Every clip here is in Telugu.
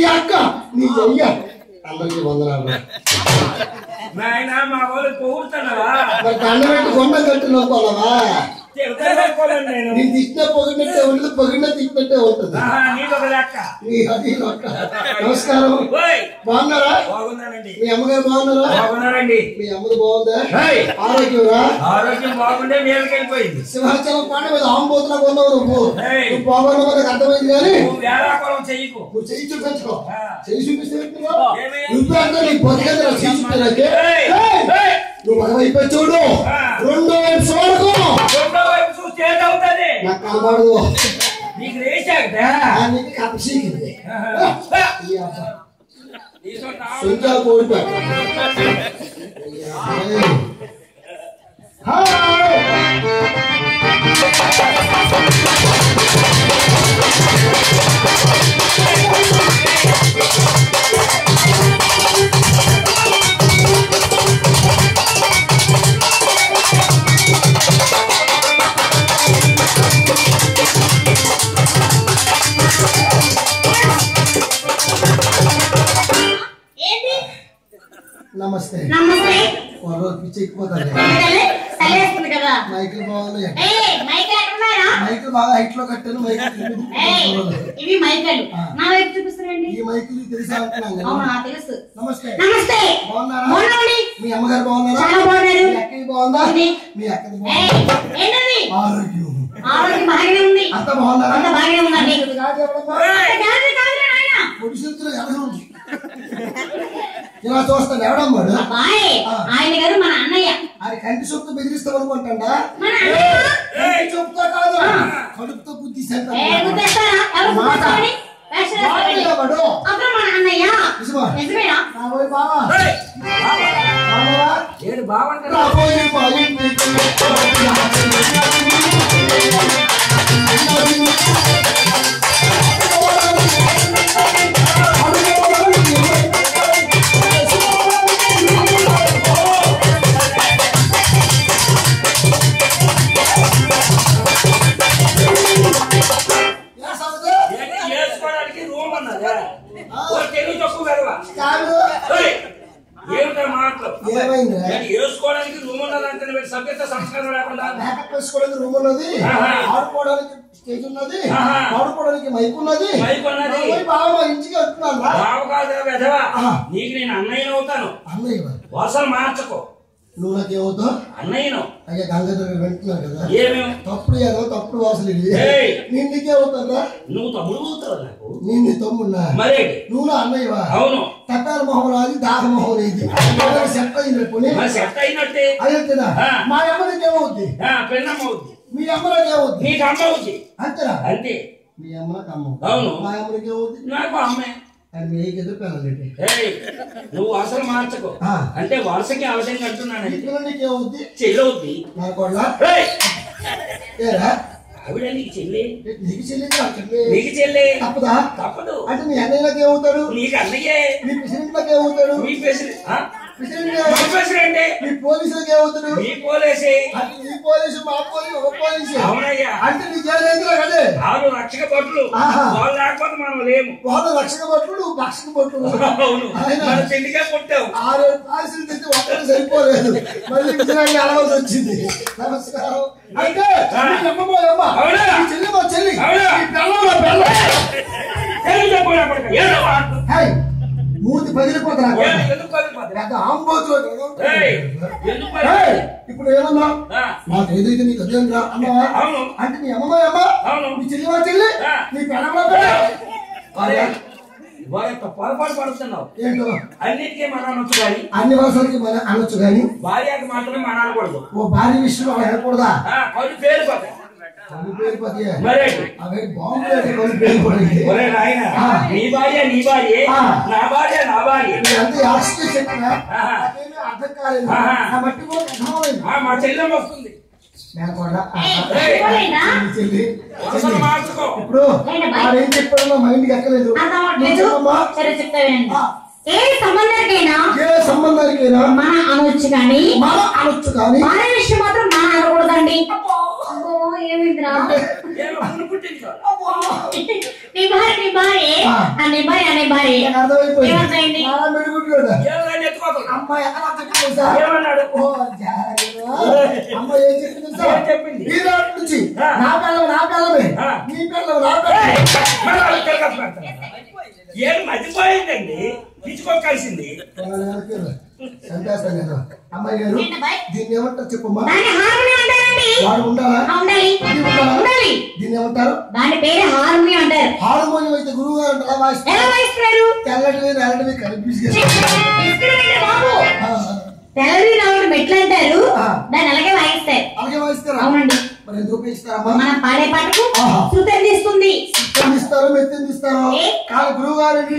అక్క నీ అయ్య అందరికీ వందనాలు నాయన మా వాళ్ళు పొగుడుతున్నావా మరి దండ పెట్టి కొండ కట్టి లోపలవా చెప్తాను నేను నీ తిట్టిన పొగినట్టే ఉండదు పొగిన తిట్టినట్టే ఉంటుంది ఆహా, నీకు ఒక లెక్క నీ అది లెక్క. నమస్కారం ఓయ్ బాగున్నారా బాగున్నానండి మీ అమ్మగారు బాగున్నారా బాగున్నారండి మీ అమ్మది బాగుందా ఏయ్, ఆరోగ్యంరా ఆరోగ్యం బాగుండే మీదకి వెళ్ళిపోయింది సింహాచలం పాండ మీద ఆంబోతున్నా కొన్నావు నువ్వు ఏయ్. నువ్వు బాగున్నావు మనకు అర్థమైంది కానీ నువ్వు వేళాకోళం చెయ్యకు నువ్వు చెయ్యి చూపించుకో ఆ. చెయ్యి చూపిస్తే పెట్టుకున్నావు ఏమి? నువ్వే అంటే నీ బతికేది నాకు చెయ్యి చూపించడానికి ఏయ్, ఏయ్! ఏయ్, నువ్వు ఒక వైపు చూడు ఆ. రెండో వైపు చూడకు రెండో వైపు చూస్తే ఏదవుతుంది నాకు కనబడదు నీకు రేసాక ఆ, నీకు కప్పసీకింది ఈ అబ్బా. తీసుకుంటా ఇంకా కోడి హాయ్ ఏంటి నమస్తే నమస్తే వాళ్ళు పిచ్చి ఎక్కిపోతారు ఎందుకని? చలివేస్తుంది కదా మైకిల్ బాగున్నాయి ఏయ్ మైకల్ ఎక్కడున్నారా మైకిల్ బాగా హైట్ లో కట్టాను మైకిల్ ఏయ్ ఇవి మైకలు ఆ. నా వైపు చూపిస్తారండి ఈ మైకిల్ తెలుసా అంటున్నాం కదా అవునా తెలుసు నమస్తే నమస్తే బాగున్నారా బాగున్నామండి మీ అమ్మగారు బాగున్నారా చాలా బాగున్నారు మీ అక్కకి బాగుందా ఉంది. మీ అక్కది ఏయ్ బాగుందా ఏంటది ఆరోగ్యం ఆరోగ్యం బాగానే ఉంది అంత బాగున్నారా అంత బాగానే ఉందండి ఇది కాదు ఎవరమ్మా? అంత కాదు కాదురా నాయనా. పొడి చేతులు ఎవరు ఉంది? ఇలా చూస్తాను ఎవడమ్మాడు అబ్బాయ్ ఆ. ఆయన గారు మన అన్నయ్య ఆయన కంటి చూపుతో బెదిరిస్తాం అనుకుంటాడా మన అన్నయ్య కంటి చూపుతో కాదు కడుపుతో బుద్ధి ఏ గుర్తేస్తారా ఎవరు మాట. గుర్తేస్తారని వేషం వేస్తారని. వాడు అప్పుడు మన అన్నయ్య నిజమా? నిజమేనా రాబోయే బావా ఏయ్, బావా ఏడు బాగుంటారా రాబోయే బావా ఏంటి చేసుకోవడానికి రూమ్ అన్నదా ఓ తెలుగు తక్కువ వెదవా కాదు ఏయ్, ఏమిటా మాటలు ఏమైందిరా? ఏంటి వేసుకోవడానికి రూమ్ ఉన్నదంటే మీరు సభ్యత సంస్కారం లేకుండా మేకప్ వేసుకోవడానికి రూమ్ ఉన్నది ఆహా. ఆడుకోవడానికి స్టేజ్ ఉన్నది ఆహా. ఆడుకోవడానికి మైక్ ఉన్నది మైక్ ఉన్నది. రాబోయే బావ మా ఇంటికి వస్తున్నాను రా. బావ కాదు వెధవా ఆ. నీకు నేను అన్నయ్యను అవుతాను అన్నయ్య వారు. వరుసలు మార్చకు నువ్వు నాకేమవుతావు అన్నయ్యను అయ్యా గంగాధర్ గారు వింటున్నారు కదా ఏమేం తప్పుడు ఏదో తప్పుడు వాసన ఇది ఏయ్. నేను నీకే అవుతారా నువ్వు తమ్ముడు అవుతావు నాకు నేను నీ తమ్మున్నా మరేంటి నువ్వు నా అన్నయ్యవా అవును తట్టాల మొహం రాది దాహ మొహం ఇది సెట్ అయింది పోనీ మరి సెట్ అయినట్టే అదేంటేనా ఆ. మా అమ్మ నీకేమవుద్ది ఆ, పెన్నమ్మ అవుద్ది మీ అమ్మ నాకేమవుద్ది నీకు అమ్మ అవుద్ది అంతేనా అంతే మీ అమ్మ నాకు అమ్మ అవును. మా అమ్మ నీకేమవుద్ది నాకు అమ్మే అది మీకు ఎదురు పిల్లలండి ఏయ్, నువ్వు అసలు మార్చకు ఆ. అంటే వరుసకి అవసరం అంటున్నానండి పిల్లలు నీకేమవుద్ది చెల్లవుద్ది నా కొడలా ఏయ్, ఏరా ఆవిడ నీకు చెల్లి నీకు చెల్లింది నాకు చెల్లి నీకు చెల్లి తప్పదా తప్పదు అంటే మీ అన్నయ్యకి ఏమవుతాడు నీకు అన్నయ్యే మీ ప్రెసిడెంట్లకు ఏమవుతాడు మీ ప్రెసిడెంట్ ఆ? ప్రెసిడెంట్ మా ప్రెసిడెంట్ మీ పోలీసులకు ఏమవుతాడు మీ పోలేసి అంటే మీ పోలీసు మా పోలీసు ఒక పోలీసు అవునయ్యా అంటే నీ జైలు కదే ఆరు రక్షక భటులు ఆహా. వాళ్ళు లేకపోతే మనం లేము వాళ్ళ రక్షక పట్లు నువ్వు రక్షక పట్లు అవును ఆయన మన చెల్లిగా పుట్టావు ఆరు పాలసీలు తెచ్చి ఒక్కటి సరిపోలేదు మళ్ళీ విజయనగరం వెళ్ళవలసి వచ్చింది నమస్కారం అంటే మీ అమ్మ మా అమ్మ అవునా? మీ చెల్లి మా చెల్లి అవునా? మీ పిల్లలు మా పిల్లలు తెలుగు చెప్పకుండా పడక. ఏదో వాడు. హై, మూతి పగిలిపోతున్నా ఏదో ఎందుకు పగిలిపోతుంది? పెద్ద ఆంబోతులు ఏయ్, ఎందుకు హై, పగిలిపోతుంది? ఇప్పుడు ఏమన్నా ఆ, నాకు ఏదైతే నీకు అదేం రా అన్నావా అవును అంటే మీ అమ్మ మా అమ్మ అవును. మీ చెల్లి మా చెల్లి ఆ. మీ పిల్లలు మా పిల్లలు అరే, ఇవాళ ఇంత పొరపాటు పడుతున్నావు ఏంటో అన్నిటికీ మన అనొచ్చు కానీ అన్ని భాషలకి మన అనొచ్చు కానీ భార్యకి మాత్రమే మన అనకూడదు ఓ భార్య విషయంలో అలా వెళ్ళకూడదా ఆ, కళ్ళు పేలిపోతాయి కళ్ళు పేరుపోతే మరేంటి అవి బాంబులు అంటే కళ్ళు పేరుకోవడానికి ఒరే నాయన ఆ. నీ భార్య నీ భార్య ఆ. నా భార్య నా భార్య అంతా యాక్సిడెంట్ చెప్పినా ఆహా. నాకేమీ అర్థం కాలేదు ఆహా. నా మట్టి కూడా అర్థమైంది ఆ, మా చెల్లెమ్మ వస్తుంది నేను కూడా ఏయ్, ఏయ్. పోలేదా? చెల్లి అసలు చెల్లి మార్చుకో ఇప్పుడు వాడు ఏం చెప్పాడో నా మైండ్కి ఎక్కలేదు అర్థం నువ్వు అవ్వట్లేదు చెప్పమ్మా సరే చెప్తావేంటి ఆ. ఏ సంబంధానికైనా ఏ సంబంధానికైనా మన అనొచ్చు కానీ మన అనొచ్చు కానీ మన విషయం మాత్రం మన అనకూడదండి అబ్బో, ఏమిటి పుట్టిందిరా ఏమో పులి పుట్టింది చూడు. నీ భార్య నీ భార్య ఆ. ఆ నీ భార్య ఆ నీ భార్య నాకు అర్థమైపోయింది ఏమర్థమైంది? నాన్న మెరుగుతున్నాడు ఏమన్నా ఎత్తుకోకు. అమ్మాయి అలా చెప్పింది సార్ ఏమన్నాడు ఓ జాగ్రత్త. అమ్మాయి ఏం చెప్పింది సార్ ఏం చెప్పింది? ఈ నాటి నుంచి ఆ. నా పిల్లలు నా పిల్లమే ఆ. నీ పిల్లలు నా ఏయ్! పిల్లమే మళ్ళా వాళ్ళు తిరగచ్చు పెడతారు. ఏం మర్చిపోయిందండి పిచ్చుకోకాల్సింది సంతేస్తాను నేను అమ్మాయి గారు ఏంటి అబ్బాయి? దీన్ని ఏమంటారు చెప్పమ్మా దాన్ని హార్మోని అంటారండి వాడు ఉండాలా ఆ, ఉండాలి ఇది ఉండాలా? ఉండాలి దీన్ని ఏమంటారు దాని పేరే హార్మోని అంటారు హార్మోనియం అయితే గురువు గారు అంటే ఎలా వాయిస్తారు ఎలా వాయిస్తున్నారు తెల్లటివి నల్లటివి కనిపించి ఇస్తున్నారండి బాబు తెల్లవి నవ్వుడు మెట్లు అంటారు ఆ. దాన్ని అలాగే వాయిస్తారు అలాగే వాయిస్తారా అవునండి మరి ఎందుకు ఉపయోగిస్తారమ్మా మనం పాడే పాటకు ఆహా. శృతి అందిస్తుంది ఇస్తారు మెత్తిస్తారు ఏ? కాదు గురువు గారికి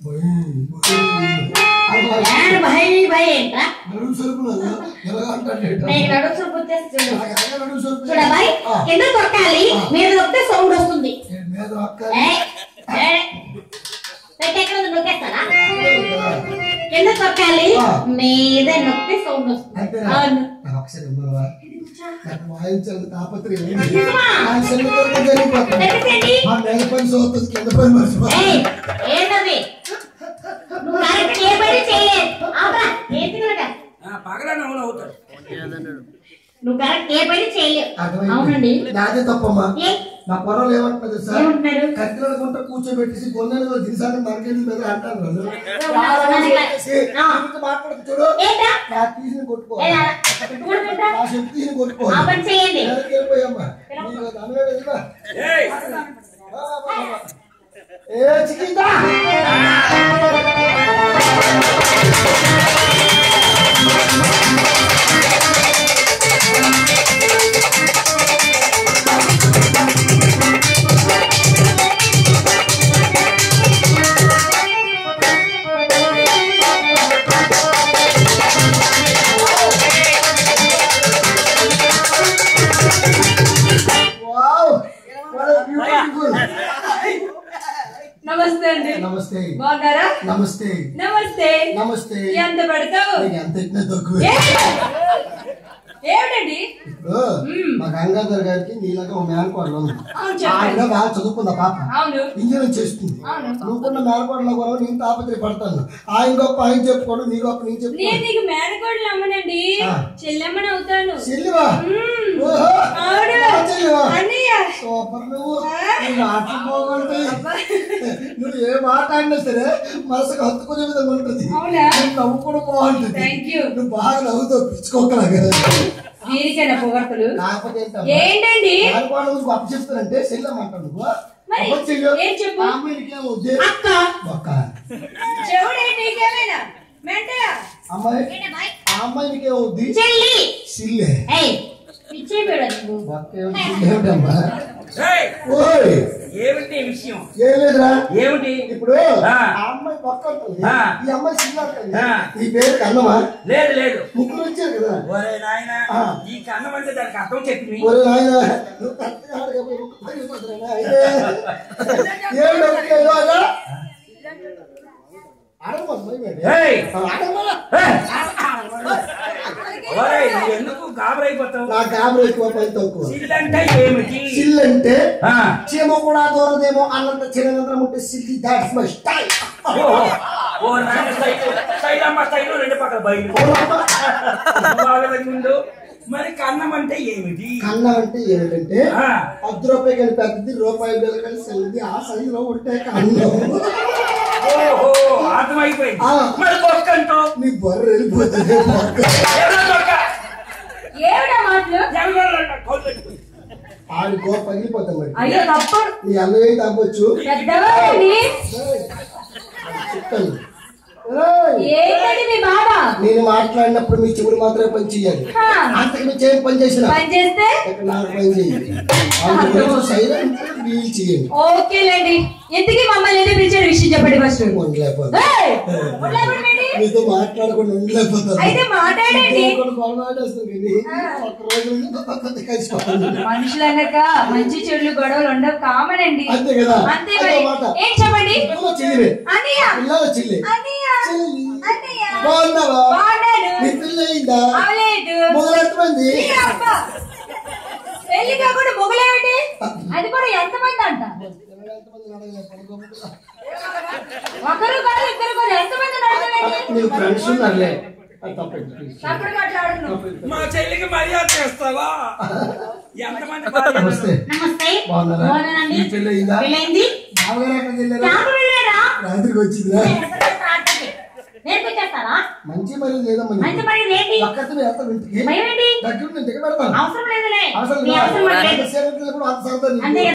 ఏడు భయ భయ ఏంట్రా నడుము సరుకులు ఎలా అంటాడు నేను నడుచు గుర్తేసి చూడు నడుము సరుకులు చూడబాయ్ కింద తొక్కాలి మీద తొక్కితే సౌండ్ వస్తుంది మీద ఒక్క ఏయ్, ఏయ్. పెట్టి ఎక్కడ ఉంది? నొక్కేస్తారా కింద తొక్కాలి ఆ. మీద నొక్కితే సౌండ్ వస్తుంది అంతేనా అవును నాకు ఒకసారి ఇమ్మనవా? నాకు వాయించాలని తాపత్రయం ఏంటి? నిజమా? ఆయన సెల్లుతో జరిగిపోతుంది తెలిసేంటి? ఆ మేల పని సోతుంది కింద పని మర్చిపోతుంది ఏయ్, ఏంటది నువ్వు కరెక్ట్ ఏ పని చేయలేదు ఆపరా ఏంటి కనుక ఆ, పగల నవ్వులు అవుతాడు నువ్వు కరెక్ట్ ఏ పని చేయలేవు అర్థమైంది. అవునండి నాదే తప్పమ్మా ఏ నా పొరలు ఏమంటున్నది సార్ ఏమంటున్నారు? కత్తిలో గుంట కూర్చోబెట్టేసి గొన్నెలో దినసాన్ని మనకెళ్ళి మీద అంటాను వాళ్ళు. మనకి- చేసి, ఆ. ఇంటికి మాట్లాడుతూ చూడు ఏంటా నా తీసిని కొట్టుకో ఏ, అలా పెట్టుకుంటుంటా? నా చెప్పు తీసిని కొట్టుకో ఆ పని చేయండి ఎవరికి వెళ్ళిపోయమ్మా నీకు దానివే వెళ్ళిపో. ఏయ్! ఆ, బా, బా, బా. ఏ చికితా వావ్ వాట్ బ్యూటిఫుల్ నమస్తే అండి నమస్తే బాగున్నారా నమస్తే నమస్తే నమస్తే ఎంత పెడతావు నీకు ఎంత ఇచ్చినా తక్కువే ఏమిటండి ఇప్పుడు మా గంగాధర్ గారికి నీలాగా ఒక మేనకోడలు ఉంది అవును చెప్పండి ఆవిడ బాగా చదువుకుందా పాప అవును ఇంజనీరింగ్ చేస్తుంది అవును. నువ్వుకున్న మేనకోడల కూడా నేను తాపత్రయ పడతాను ఆయన గొప్ప ఆయన చెప్పుకోడు నీ గొప్ప నేను నేను చెప్పుకోడు నీకు మేనకోడలు అమ్మనండి ఆ. చెల్లెమ్మని అవుతాను చెల్లివా మ్మ్. ఓహో అవును. ఆ చెల్లివా అన్నయ్య సూపర్ నువ్వు నువ్వు ఆటలు బాగుంటాయి నువ్వు ఏ మాట ఆడినా సరే మనసుకు హత్తుకునే విధంగా ఉంటుంది అవునా? నువ్వు నవ్వు కూడా బాగుంటుంది Thank you. నువ్వు బాగా నవ్వుతావు పిచ్చుకోకలాగా దీనికైనా పొగడతలు కాకపోతే ఏంటమ్మా? ఏంటండి మేనకోడలు నువ్వు గొప్ప చెప్తానంటే చెల్లెమ్మంటావు నువ్వు మరి గొప్ప చెల్లు. ఏం చెప్పు? ఆ అమ్మాయికి ఏం వద్దే? అక్క ఒక్క చెవుడే నీకేమైనా మెంటలా అమ్మాయి ఏంటబ్బాయ్? ఆ అమ్మాయికి ఏం వద్ది చెల్లి సిల్లే ఏయ్ పిచ్చే పేడ నువ్వు ఒక్క ఏం సిల్లే ఏమిటమ్మా ఏయ్! ఓయ్ ఏమిటి నీ విషయం ఏం లేదురా ఏమిటి ఇప్పుడు ఆ. ఆ అమ్మాయి పక్క ఉంటుంది ఆ. ఈ అమ్మాయి సిల్ల ఉంటుంది ఆ. ఈ పేరు కన్నమా లేదు లేదు ముగ్గురు వచ్చారు కదా ఒరే నాయన ఆ. ఈ కన్నం అంటే దానికి అర్థం చెప్పి ఒరే నాయన నువ్వు కరెక్ట్గా అడగకపోయి పడిపోతున్నా నాయనే. ఏమిటి ఒకటి ఏదో అలా? అడగమను, భయమేంటి? ఏయ్! ఆ, అడగమను. ఒరే నువ్వు ఎందుకు గాబరైపోతావు నా గాబరు ఎక్కువ పని తక్కువ సిల్లంటే ఏమిటి సిల్ అంటే ఆ. చీమ కూడా దూరదేమో అన్నంత చిన్నదంతరం ఉంటే సిల్లి దాట్స్ మై స్టైల్ ఓ, ఓ నాయన సైకిల్ సైడ్ అమ్మ సైడ్ రెండు పక్కల బయలు వాళ్ళ ముందు మరి కన్నం అంటే ఏమిటి కన్న అంటే ఏమిటంటే ఆ. పది రూపాయి కానీ పెద్దది రూపాయి బిల్ల కానీ సెల్ది ఆ సైజులో ఉంటే కన్నం ఓహో అర్థమైపోయింది ఆ. మరి బొక్కంటో నీ బొర్ర వెళ్ళిపోతుంది ఎవరో బొక్క ఏమిటా మాటలు ఎవరో కౌలు పెట్టుకో. ఆడి గో పగిలిపోతాం మరి అయ్యో తప్పు నీ అన్నయ్య తగ్గొచ్చు పెద్దవాడండి చెప్తాను ఏయ్, ఏంటండి మీ బాధ నేను మాట్లాడినప్పుడు మీ చెవులు మాత్రమే పని చేయాలి ఆ. అంతకు మీ చేయం పని చేసిన పని చేస్తే ఇక్కడ నాకు పని చేయాలి అందుకోసం సైలెంట్ డీల్ చేయండి ఓకేలేండి ఎందుకు మమ్మల్ని ఎందుకు పిలిచారు విషయం చెప్పండి ఫస్ట్ ఉండలేకపోతే ఏయ్! ఉండలేకపోయింది? మీతో మాట్లాడకుండా ఉండలేకపోతాను అయితే మాట్లాడండి ఇంకొకటి గొడవ మాట్లాడేస్తాను కానీ ఒక రోజు ఉండి పక్కన కలిసిపోతాను మనుషులు అన్నాక మంచి చెడులు గొడవలు ఉండవు కామన్ అండి అంతే కదా అంతే అదే మరి మాట. ఏం చెప్పండి పిల్ల చెల్లివే అన్నయ్య పిల్లల చెల్లి అన్నయ్య చెల్లి అన్నయ్య బాగున్నావా బాగున్నాను నీ పిల్ల అయిందా అవలేదు మొదలెట్టమంది ఈ అబ్బా. పెళ్లి కాకుండా మొగలేమిటి నీకు ఫ్రెండ్స్ ఉన్నారులే అది తప్పైంది please. తప్పుడు మాట్లాడుతున్నావు తప్పైంది. మా చెల్లికి మర్యాద చేస్తావా ఎంతమంది భార్యలు? నమస్తే నమస్తే బాగున్నారా బాగున్నానండి మీ పెళ్ళి అయిందా పెళ్ళైంది బావగారు ఎక్కడికి వెళ్ళారా నాకు వెళ్ళాడా రాత్రికి వచ్చిందిరా నేర్పించేస్తారా మంచి మరి లేదమ్మా మంచి పని ఏంటి పక్కన వెళ్తాను ఇంటికి భయం ఏంటి దగ్గర ఇంటికి పెడతాను అవసరం లేదులే అవసరం నీ అవసరం మాకు లేదు. లేదు అంత సరదా నీకు. అంతే